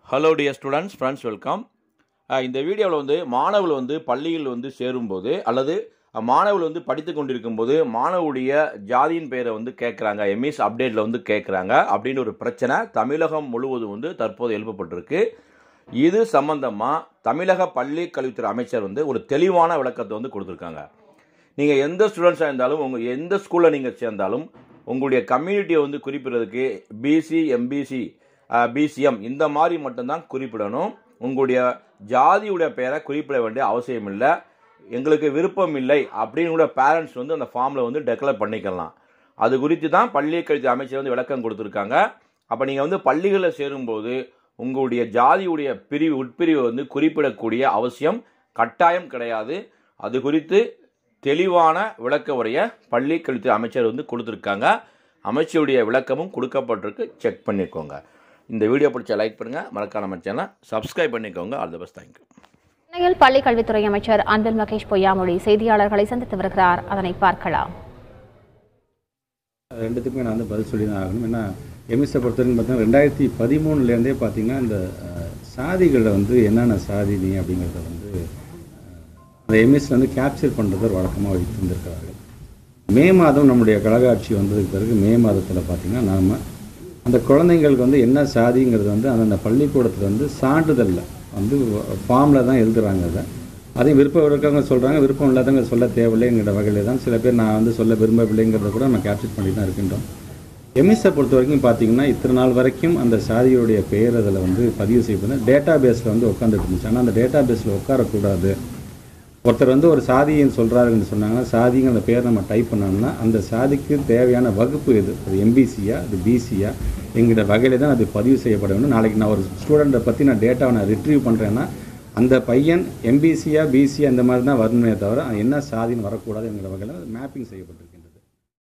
hello dear students friends welcome இந்த வீடியோவில் வந்து மாணவர்கள் வந்து பள்ளியில் வந்து சேரும்போது அல்லது மாணவர்கள் வந்து படித்து கொண்டிருக்கும்போது மாணவருடைய ஜாதியின் பெயரை வந்து கேட்குறாங்க எம்இஸ் அப்டேட்டில் வந்து கேட்குறாங்க அப்படின்னு ஒரு பிரச்சனை தமிழகம் முழுவதும் வந்து தற்போது எழுப்பப்பட்டிருக்கு இது சம்பந்தமாக தமிழக பள்ளி கல்வித்துறை அமைச்சர் வந்து ஒரு தெளிவான விளக்கத்தை வந்து கொடுத்துருக்காங்க நீங்கள் எந்த ஸ்டூடெண்ட்ஸாக இருந்தாலும் உங்கள் எந்த ஸ்கூலில் நீங்கள் சேர்ந்தாலும் உங்களுடைய கம்யூனிட்டியை வந்து குறிப்பிடுறதுக்கு பிசி எம்பிசி பிசிஎம் இந்த மாதிரி மட்டும்தான் குறிப்பிடணும் உங்களுடைய ஜாதியுடைய பெயரை குறிப்பிட வேண்டிய அவசியம் இல்லை எங்களுக்கு விருப்பம் இல்லை அப்படின்னு கூட பேரண்ட்ஸ் வந்து அந்த ஃபார்மில் வந்து டெக்ளேர் பண்ணிக்கலாம் அது குறித்து தான் பள்ளி கல்வி அமைச்சர் வந்து விளக்கம் கொடுத்துருக்காங்க அப்போ நீங்கள் வந்து பள்ளிகளில் சேரும்போது உங்களுடைய ஜாதியுடைய பிரிவு உட்பிரிவு வந்து குறிப்பிடக்கூடிய அவசியம் கட்டாயம் கிடையாது அது குறித்து தெளிவான விளக்க உரைய பள்ளி கல்வித்துறை அமைச்சர் வந்து கொடுத்துருக்காங்க அமைச்சருடைய விளக்கமும் கொடுக்கப்பட்டிருக்கு செக் பண்ணிக்கோங்க இந்த வீடியோ பிடிச்ச லைக் பண்ணுங்கள் மறக்காம நம்ம சேனலை சப்ஸ்கிரைப் பண்ணிக்கோங்க ஆல் தி பெஸ்ட் தேங்க்யூ சென்னையில் பள்ளி கல்வித்துறை அமைச்சர் அன்பில் மகேஷ் பொய்யாமொழி செய்தியாளர்களை சந்தித்து வருகிறார் அதனை பார்க்கலாம் ரெண்டுத்துக்குமே நான் வந்து பதில் சொல்லி தான் ஆகணும் ஏன்னா எம்எஸ்ஸை பொறுத்தவரைக்கும் பார்த்தீங்கன்னா ரெண்டாயிரத்தி பதிமூணுலேருந்தே பார்த்தீங்கன்னா இந்த அஹ், சாதிகளில் வந்து என்னென்ன சாதி நீ அப்படிங்கிறத வந்து அஹ், அந்த எம்எஸ் வந்து கேப்சர் பண்ணுறதை ஒரு வழக்கமாக வைத்திருந்திருக்கிறார்கள் மே மாதம் நம்முடைய கழக ஆட்சி வந்ததுக்கு பிறகு மே மாதத்தில் பார்த்தீங்கன்னா நாம் அந்த குழந்தைங்களுக்கு வந்து என்ன சாதிங்கிறது வந்து அந்தந்த பள்ளிக்கூடத்தில் வந்து சான்றிதழில் வந்து ஃபார்மில் தான் எழுதுறாங்க அதை அதையும் விருப்பம் இருக்கவங்க சொல்கிறாங்க விருப்பம் இல்லாதவங்க சொல்ல தேவையில்லைங்கிற வகையில் தான் சில பேர் நான் வந்து சொல்ல விரும்பவில்லைங்கிறத கூட நம்ம கேப்சர் பண்ணி தான் இருக்கின்றோம் எம்எஸ்ஸை பொறுத்த வரைக்கும் பார்த்தீங்கன்னா இத்தனை நாள் வரைக்கும் அந்த சாதியுடைய பெயர் அதில் வந்து பதிவு செய்யப்படும் டேட்டா பேஸில் வந்து உட்காந்துட்டு இருந்துச்சு ஆனால் அந்த டேட்டா பேஸில் உட்காரக்கூடாது ஒருத்தர் வந்து ஒரு சாதின்னு சொல்கிறாருன்னு சொன்னாங்கன்னா சாதிங்க அந்த பேர் நம்ம டைப் பண்ணோம்னா அந்த சாதிக்கு தேவையான வகுப்பு எது அது எம்பிசியா அது பிசியா என்கிற வகையில் தான் அது பதிவு செய்யப்பட வேண்டும் நாளைக்கு நான் ஒரு ஸ்டூடெண்ட்டை பற்றி நான் டேட்டாவை நான் ரிட்ரீவ் பண்ணுறேன்னா அந்த பையன் எம்பிசியா பிசியா இந்த மாதிரி தான் வரணுமே தவிர அவன் என்ன சாதின்னு வரக்கூடாது என்கிற வகையில் மேப்பிங் செய்யப்பட்டிருக்கு